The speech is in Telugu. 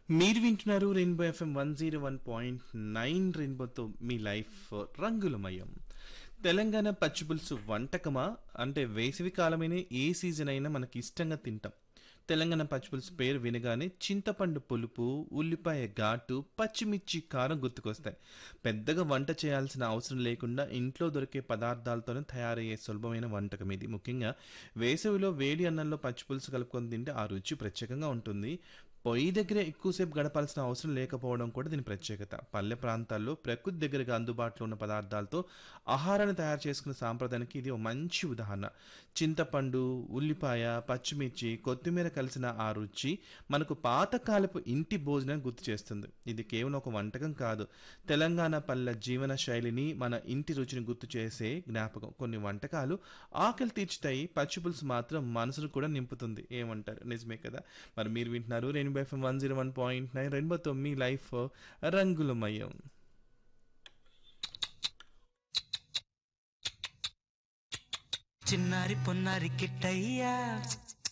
మీరు వింటున్నారు rainbow FM one zero one point nine రెయిన్బోతో మీ లైఫ్ రంగులమయం తెలంగాణ పచ్చిపులుసు వంటకమా అంటే వేసవి కాలమైన ఏ సీజన్ అయినా మనకి ఇష్టంగా తింటాం తెలంగాణ పచ్చిపులుసు పేరు వినగానే చింతపండు పులుపు ఉల్లిపాయ ఘాటు పచ్చిమిర్చి కారం గుర్తుకొస్తాయి పెద్దగా వంట చేయాల్సిన అవసరం లేకుండా ఇంట్లో దొరికే పదార్థాలతోనే తయారయ్యే సులభమైన వంటకం ఇది ముఖ్యంగా వేసవిలో వేడి అన్నంలో పచ్చిపులుసు కలుపుకొని తింటే ఆ రుచి ప్రత్యేకంగా ఉంటుంది పొయ్యి దగ్గర ఎక్కువసేపు గడపాల్సిన అవసరం లేకపోవడం కూడా దీని ప్రత్యేకత పల్లె ప్రాంతాల్లో ప్రకృతి దగ్గరగా అందుబాటులో ఉన్న పదార్థాలతో ఆహారాన్ని తయారు చేసుకునే సాంప్రదాయానికి ఇది ఒక మంచి ఉదాహరణ చింతపండు ఉల్లిపాయ పచ్చిమిర్చి కొత్తిమీర కలిసిన ఆ రుచి మనకు పాతకాలపు ఇంటి భోజనాన్ని గుర్తు చేస్తుంది ఇది కేవలం ఒక వంటకం కాదు తెలంగాణ పల్లె జీవన శైలిని మన ఇంటి రుచిని గుర్తు చేసే జ్ఞాపకం కొన్ని వంటకాలు ఆకలి తీర్చుతాయి పచ్చిపులుసు మాత్రం మనసును కూడా నింపుతుంది ఏమంటారు నిజమే కదా మరి మీరు వింటున్నారు rainbow FM one zero one point nine rainbow తొమ్మిది లైఫ్ రంగులమయం చిన్నారి పొన్నారి కిట్టయ్యా